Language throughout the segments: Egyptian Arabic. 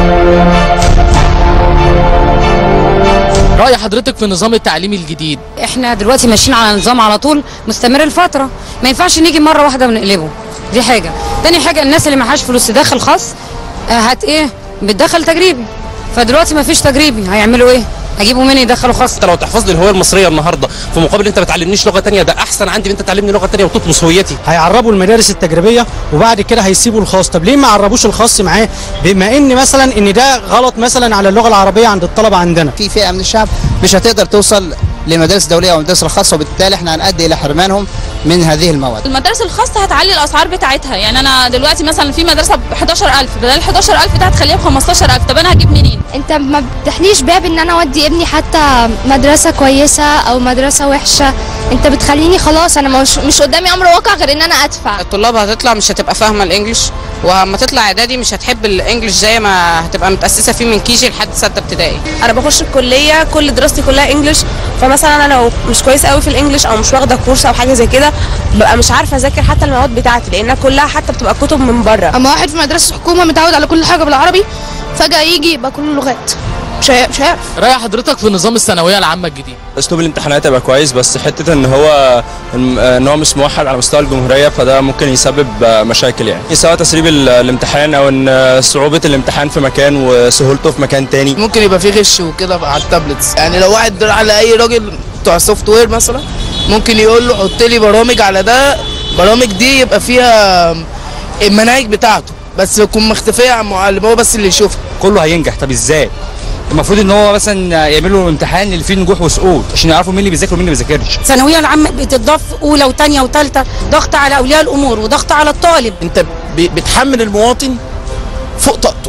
رأي حضرتك في النظام التعليمي الجديد احنا دلوقتي ماشيين على نظام على طول مستمر الفتره ما ينفعش نيجي مره واحده ونقلبه دي حاجه تاني حاجه الناس اللي معهاش فلوس تدخل خاص آه، هت ايه بتدخل تجريبي فدلوقتي ما فيش تجريبي هيعملوا ايه هيجيبوا مين يدخلوا خاص انت لو تحفظ لي الهويه المصريه النهارده في مقابل انت ما تعلمنيش لغه ثانيه ده احسن عندي ان انت تعلمني لغه ثانيه وتطمس هويتي هيعربوا المدارس التجريبيه وبعد كده هيسيبوا الخاص طب ليه ما عربوش الخاص معاه بما ان مثلا ان ده غلط مثلا على اللغه العربيه عند الطلبه عندنا في فئه من الشعب مش هتقدر توصل للمدارس الدوليه او المدارس الخاصه وبالتالي احنا هنؤدي الى حرمانهم من هذه المواد المدارس الخاصة هتعلي الأسعار بتاعتها يعني أنا دلوقتي مثلا في مدرسة ب 11000 بدل ال 11000 ده هتخليها ب 15000 طب أنا هجيب منين؟ انت ما بتحليش باب ان انا اودي ابني حتى مدرسه كويسه او مدرسه وحشه انت بتخليني خلاص انا مش, مش قدامي امر واقع غير ان انا ادفع الطلاب هتطلع مش هتبقى فاهمه الانجليش وأما تطلع اعدادي مش هتحب الانجليش زي ما هتبقى متاسسه فيه من كيجي لحد سته ابتدائي انا بخش الكليه كل دراستي كلها انجلش فمثلا انا لو مش كويسه قوي في الانجليش او مش واخده كورس او حاجه زي كده ببقى مش عارفه اذاكر حتى المواد بتاعتي لانها كلها حتى بتبقى كتب من بره اما واحد في مدرسه حكومه متعود على كل حاجه بالعربي فجاه يجي يبقى كله لغات مش هي- مش هيعرف رأي حضرتك في نظام الثانوية العامة الجديد اسلوب الامتحانات هيبقى كويس بس حته ان هو ان هو مش موحد على مستوى الجمهوريه فده ممكن يسبب مشاكل يعني سواء تسريب ال- الامتحان او ان صعوبه الامتحان في مكان وسهولته في مكان تاني ممكن يبقى فيه غش وكده على التابلتس يعني لو واحد دور على اي راجل بتوع سوفت وير مثلا ممكن يقول له حط لي برامج على ده برامج دي يبقى فيها المناهج بتاعته بس تكون مختفيه عن المعلم هو بس اللي يشوفها كله هينجح طب ازاي المفروض ان هو مثلا يعملوا امتحان اللي فيه نجوح وسقوط عشان يعرفوا مين اللي بيذاكر ومين اللي ما بيذاكرش الثانويه العامه بتضاف اولى وثانيه وثالثه ضغط على اولياء الامور وضغط على الطالب انت ب- بتحمل المواطن فوق طاقته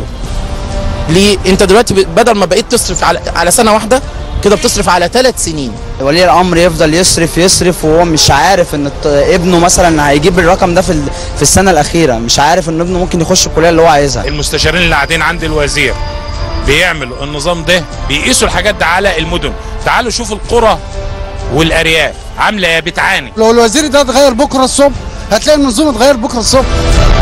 ليه انت دلوقتي ب- بدل ما بقيت تصرف على على سنه واحده كده بتصرف على ثلاث سنين ولي الامر يفضل يصرف يصرف وهو مش عارف ان الط- ابنه مثلا هيجيب الرقم ده في ال- في السنه الاخيره مش عارف ان ابنه ممكن يخش الكليه اللي هو عايزها المستشارين اللي قاعدين عند الوزير بيعملوا النظام ده بيقيسوا الحاجات ده على المدن تعالوا شوفوا القرى والارياف عامله ايه بتعاني لو الوزير ده اتغير بكره الصبح هتلاقي النظام اتغير بكره الصبح